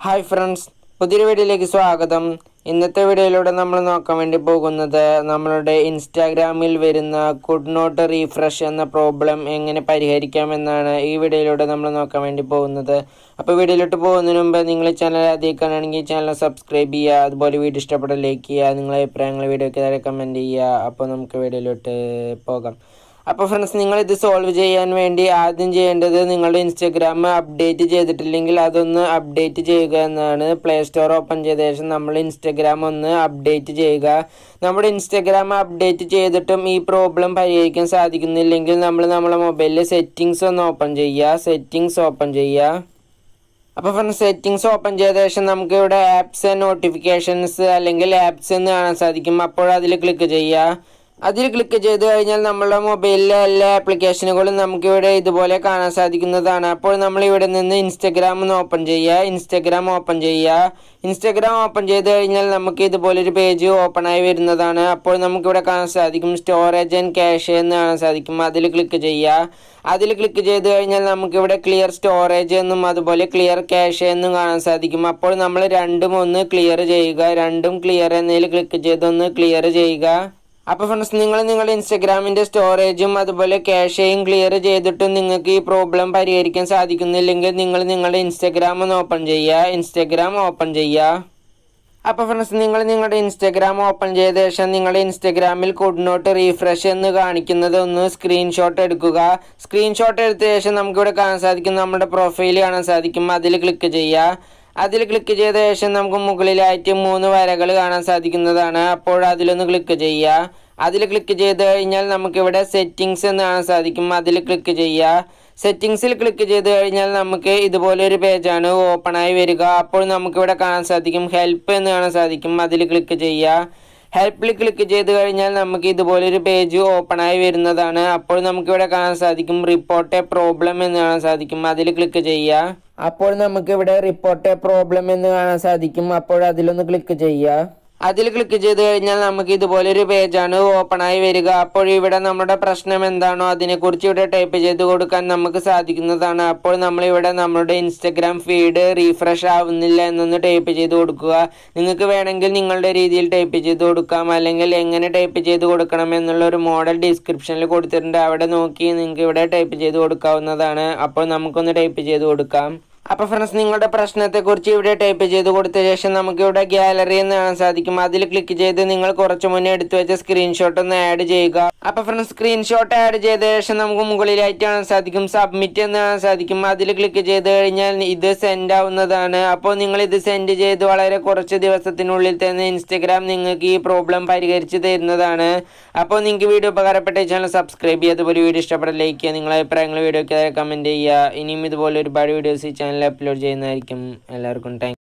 hi friends പുതിയൊരു വീഡിയോയിലേക്ക് സ്വാഗതം ഇന്നത്തെ വീഡിയോയിലൂടെ നമ്മൾ നോക്കാൻ വേണ്ടി പോകുന്നത് നമ്മളുടെ ഇൻസ്റ്റാഗ്രാമിൽ വരുന്ന കുഡ് നോട്ട് റീഫ്രഷ് എന്ന പ്രോബ്ലം എങ്ങനെ പരിഹരിക്കാമെന്നാണ് ഈ വീഡിയോയിലൂടെ നമ്മൾ നോക്കാൻ വേണ്ടി പോകുന്നത് അപ്പോൾ വീഡിയോയിലോട്ട് പോകുന്നതിന് മുമ്പ് നിങ്ങൾ ഈ ചാനൽ ആദ്യം കാണുകയാണെങ്കിൽ ചാനൽ സബ്സ്ക്രൈബ് ചെയ്യുക അതുപോലെ വീഡിയോ ഇഷ്ടപ്പെട്ട ലൈക്ക് ചെയ്യുക നിങ്ങളെ അഭിപ്രായങ്ങൾ വീഡിയോയ്ക്ക് താഴെ കമൻറ്റ് ചെയ്യുക അപ്പോൾ നമുക്ക് വീഡിയോയിലോട്ട് പോകാം അപ്പോൾ ഫ്രണ്ട്സ് നിങ്ങൾ ഇത് സോൾവ് ചെയ്യാൻ വേണ്ടി ആദ്യം ചെയ്യേണ്ടത് നിങ്ങളുടെ ഇൻസ്റ്റഗ്രാം അപ്ഡേറ്റ് ചെയ്തിട്ടില്ലെങ്കിൽ അതൊന്ന് അപ്ഡേറ്റ് ചെയ്യുക എന്നാണ് പ്ലേ സ്റ്റോർ ഓപ്പൺ ചെയ്ത ശേഷം നമ്മൾ ഇൻസ്റ്റഗ്രാം ഒന്ന് അപ്ഡേറ്റ് ചെയ്യുക നമ്മുടെ ഇൻസ്റ്റഗ്രാം അപ്ഡേറ്റ് ചെയ്തിട്ടും ഈ പ്രോബ്ലം പരിഹരിക്കാൻ സാധിക്കുന്നില്ലെങ്കിൽ നമ്മൾ നമ്മുടെ മൊബൈലിൽ സെറ്റിങ്സ് ഒന്ന് ഓപ്പൺ ചെയ്യുക സെറ്റിങ്സ് ഓപ്പൺ ചെയ്യുക അപ്പോൾ ഫ്രണ്ട്സ് സെറ്റിങ്സ് ഓപ്പൺ ചെയ്ത ശേഷം നമുക്ക് ഇവിടെ ആപ്സ് ആൻഡ് നോട്ടിഫിക്കേഷൻസ് അല്ലെങ്കിൽ ആപ്സ് എന്ന് കാണാൻ സാധിക്കും അപ്പോൾ അതിൽ ക്ലിക്ക് ചെയ്യുക അതിൽ ക്ലിക്ക് ചെയ്ത് കഴിഞ്ഞാൽ നമ്മുടെ മൊബൈലിലെ എല്ലാ ആപ്ലിക്കേഷനുകളും നമുക്കിവിടെ ഇതുപോലെ കാണാൻ സാധിക്കുന്നതാണ് അപ്പോൾ നമ്മൾ ഇവിടെ നിന്ന് ഇൻസ്റ്റഗ്രാം ഒന്ന് ഓപ്പൺ ചെയ്യുക ഇൻസ്റ്റഗ്രാം ഓപ്പൺ ചെയ്യുക ഇൻസ്റ്റഗ്രാം ഓപ്പൺ ചെയ്ത് കഴിഞ്ഞാൽ നമുക്ക് ഇതുപോലൊരു പേജ് ഓപ്പൺ ആയി വരുന്നതാണ് അപ്പോൾ നമുക്കിവിടെ കാണാൻ സാധിക്കും സ്റ്റോറേജ് ആൻഡ് ക്യാഷ് എന്ന് കാണാൻ സാധിക്കും അതിൽ ക്ലിക്ക് ചെയ്യുക അതിൽ ക്ലിക്ക് ചെയ്ത് കഴിഞ്ഞാൽ നമുക്കിവിടെ ക്ലിയർ സ്റ്റോറേജ് എന്നും അതുപോലെ ക്ലിയർ ക്യാഷ് എന്നും കാണാൻ സാധിക്കും അപ്പോൾ നമ്മൾ രണ്ടും ഒന്ന് ക്ലിയർ ചെയ്യുക രണ്ടും ക്ലിയർ എന്നതിൽ ക്ലിക്ക് ചെയ്ത് ഒന്ന് ക്ലിയർ ചെയ്യുക അപ്പോൾ ഫ്രണ്ട്സ് നിങ്ങൾ നിങ്ങളുടെ ഇൻസ്റ്റഗ്രാമിൻ്റെ സ്റ്റോറേജും അതുപോലെ ക്യാഷയും ക്ലിയർ ചെയ്തിട്ടും നിങ്ങൾക്ക് ഈ പ്രോബ്ലം പരിഹരിക്കാൻ സാധിക്കുന്നില്ലെങ്കിൽ നിങ്ങൾ നിങ്ങളുടെ ഇൻസ്റ്റഗ്രാം ഒന്ന് ഓപ്പൺ ചെയ്യുക ഇൻസ്റ്റഗ്രാം ഓപ്പൺ ചെയ്യുക അപ്പോൾ ഫ്രണ്ട്സ് നിങ്ങൾ നിങ്ങളുടെ ഇൻസ്റ്റഗ്രാം ഓപ്പൺ ചെയ്ത ശേഷം നിങ്ങളുടെ ഇൻസ്റ്റഗ്രാമിൽ കുഡ് നോട്ട് റീഫ്രഷ് എന്ന് കാണിക്കുന്നത് ഒന്ന് സ്ക്രീൻഷോട്ട് എടുക്കുക സ്ക്രീൻഷോട്ട് എടുത്ത ശേഷം നമുക്കിവിടെ കാണാൻ സാധിക്കും നമ്മുടെ പ്രൊഫൈൽ കാണാൻ സാധിക്കും അതിൽ ക്ലിക്ക് ചെയ്യുക അതിൽ ക്ലിക്ക് ചെയ്ത ശേഷം നമുക്ക് മുകളിലായിട്ട് മൂന്ന് വരകൾ കാണാൻ സാധിക്കുന്നതാണ് അപ്പോൾ അതിലൊന്ന് ക്ലിക്ക് ചെയ്യുക അതിൽ ക്ലിക്ക് ചെയ്ത് കഴിഞ്ഞാൽ നമുക്കിവിടെ സെറ്റിങ്സ് എന്ന് കാണാൻ സാധിക്കും അതിൽ ക്ലിക്ക് ചെയ്യുക സെറ്റിങ്സിൽ ക്ലിക്ക് ചെയ്ത് കഴിഞ്ഞാൽ നമുക്ക് ഇതുപോലെ ഒരു പേജാണ് ഓപ്പൺ ആയി വരിക അപ്പോൾ നമുക്കിവിടെ കാണാൻ സാധിക്കും ഹെൽപ്പ് എന്ന് കാണാൻ സാധിക്കും അതിൽ ക്ലിക്ക് ചെയ്യുക ഹെൽപ്പിൽ ക്ലിക്ക് ചെയ്ത് കഴിഞ്ഞാൽ നമുക്ക് ഇതുപോലൊരു പേജ് ഓപ്പൺ ആയി വരുന്നതാണ് അപ്പോൾ നമുക്കിവിടെ കാണാൻ സാധിക്കും റിപ്പോർട്ട് എ പ്രോബ്ലം എന്ന് കാണാൻ സാധിക്കും അതിൽ ക്ലിക്ക് ചെയ്യുക അപ്പോൾ നമുക്കിവിടെ റിപ്പോർട്ട് എ പ്രോബ്ലം എന്ന് കാണാൻ സാധിക്കും അപ്പോൾ അതിലൊന്ന് ക്ലിക്ക് ചെയ്യുക അതിൽ ക്ലിക്ക് ചെയ്ത് കഴിഞ്ഞാൽ നമുക്ക് ഇതുപോലൊരു പേജാണ് ഓപ്പൺ ആയി വരിക അപ്പോൾ ഇവിടെ നമ്മുടെ പ്രശ്നം എന്താണോ അതിനെക്കുറിച്ച് ഇവിടെ ടൈപ്പ് ചെയ്ത് കൊടുക്കാൻ നമുക്ക് സാധിക്കുന്നതാണ് അപ്പോൾ നമ്മൾ ഇവിടെ നമ്മുടെ ഇൻസ്റ്റഗ്രാം ഫീഡ് റീഫ്രഷ് ആവുന്നില്ല എന്നൊന്ന് ടൈപ്പ് ചെയ്ത് കൊടുക്കുക നിങ്ങൾക്ക് വേണമെങ്കിൽ നിങ്ങളുടെ രീതിയിൽ ടൈപ്പ് ചെയ്ത് കൊടുക്കാം അല്ലെങ്കിൽ എങ്ങനെ ടൈപ്പ് ചെയ്ത് കൊടുക്കണം എന്നുള്ള ഒരു മോഡൽ ഡിസ്ക്രിപ്ഷനിൽ കൊടുത്തിട്ടുണ്ട് അവിടെ നോക്കി നിങ്ങൾക്ക് ഇവിടെ ടൈപ്പ് ചെയ്ത് കൊടുക്കാവുന്നതാണ് അപ്പോൾ നമുക്കൊന്ന് ടൈപ്പ് ചെയ്ത് കൊടുക്കാം അപ്പോൾ ഫ്രണ്ട്സ് നിങ്ങളുടെ പ്രശ്നത്തെക്കുറിച്ച് ഇവിടെ ടൈപ്പ് ചെയ്ത് കൊടുത്ത ശേഷം നമുക്ക് ഇവിടെ ഗാലറി എന്ന് കാണാൻ സാധിക്കും അതിൽ ക്ലിക്ക് ചെയ്ത് നിങ്ങൾ കുറച്ച് മുന്നേ എടുത്തു വെച്ച സ്ക്രീൻഷോട്ട് ഒന്ന് ആഡ് ചെയ്യുക അപ്പോൾ ഫ്രണ്ട്സ് സ്ക്രീൻഷോട്ട് ആഡ് ചെയ്ത ശേഷം നമുക്ക് മുകളിലായിട്ട് കാണാൻ സാധിക്കും സബ്മിറ്റ് എന്ന് കാണാൻ സാധിക്കും അതിൽ ക്ലിക്ക് ചെയ്ത് കഴിഞ്ഞാൽ ഇത് സെൻഡ് ആവുന്നതാണ് അപ്പോൾ നിങ്ങൾ ഇത് സെൻഡ് ചെയ്ത് വളരെ കുറച്ച് ദിവസത്തിനുള്ളിൽ തന്നെ ഇൻസ്റ്റഗ്രാം നിങ്ങൾക്ക് ഈ പ്രോബ്ലം പരിഹരിച്ച് തരുന്നതാണ് അപ്പോൾ നിങ്ങൾക്ക് വീഡിയോ ഉപകാരപ്പെട്ട ചാനൽ സബ്സ്ക്രൈബ് ചെയ്യുക അതുപോലെ വീഡിയോ ഇഷ്ടപ്പെട്ട ലൈക്ക് ചെയ്യുക നിങ്ങളെ അഭിപ്രായങ്ങൾ വീഡിയോയ്ക്ക് കമൻറ്റ് ചെയ്യുക ഇനിയും ഇതുപോലെ ഒരുപാട് വീഡിയോസ് ഈ ചാനൽ അപ്ലോഡ് ചെയ്യുന്നതായിരിക്കും എല്ലാവർക്കും താങ്ക്